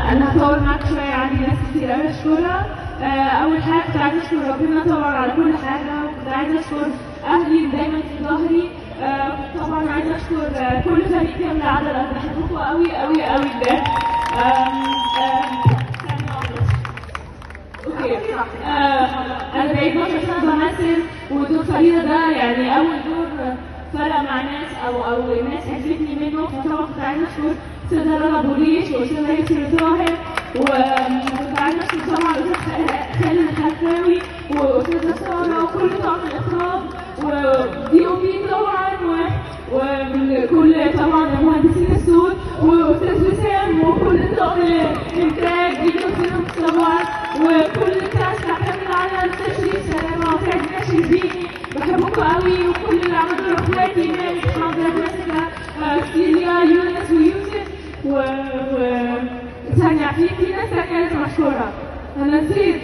انا هطول معاك شويه عندي ناس كتير قوي اشكرها آه، اول حاجه كنت عايزه اشكر ربنا طبعا على كل حاجه وكنت عايزه اشكر اهلي اللي دايما في ظهري آه، طبعا عايزه اشكر آه، كل فريق كامل العدد انا بحبكم قوي قوي قوي بجد آم، آم، ثانية واحدة. اوكي آه، انا بقيت 12 سنه بمثل ودور فريده ده يعني اول دور فرق مع ناس او او ناس عرفتني منه فطبعا كنت عايزه اشكر استاذه رنا بوليش واستاذه ياسر طاهر وكنت عايزه اشكر طبعا الاستاذ خالد الحفاوي واستاذه ساره وكل طاقم الاخراج ودي او بي طبعا و- وكل طبعا مهندسين الصوت واستاذ وسام وكل طاقم الانتاج فيديو طبعا وكل الكاست كامل على التشريف سلامه وسعد ناشر ديني بحبكم قوي وكل اللي عملوا اخواتي من حمزه جيسيكا آه، سيليا يونس ويوسف و و ثانية في في ناس تانية لازم اشكرها انا نسيت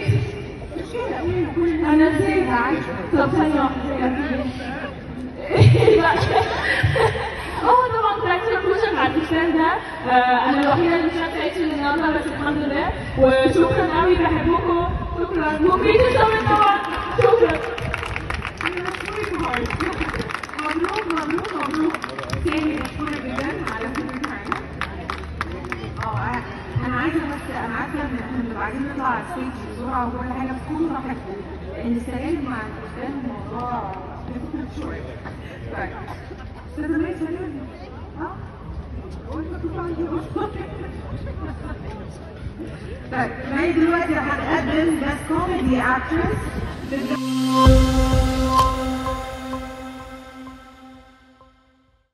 انا نسيت طب ثانية واحدة لا. اه طبعا كنت عايزه اكون على الفستان ده آه، انا الوحيده اللي مش عارفه النهارده بس الحمد لله وشكرا قوي بحبكم شكرا ممكن تشتغلوا طبعا شكرا مبروك مبروك مبروك تاني مشكورة جدا على كل حاجة اه انا عايزة بس انا عارفة ان احنا بنبقى عايزين نطلع على الستيج بسرعة وكل حاجة بس كله راحتكم لان السلام مع الفستان الموضوع difficult شوية طيب استاذة مي سلام ها قلت طبعا طيب مي دلوقتي هتقدم بس كوميدي اكترس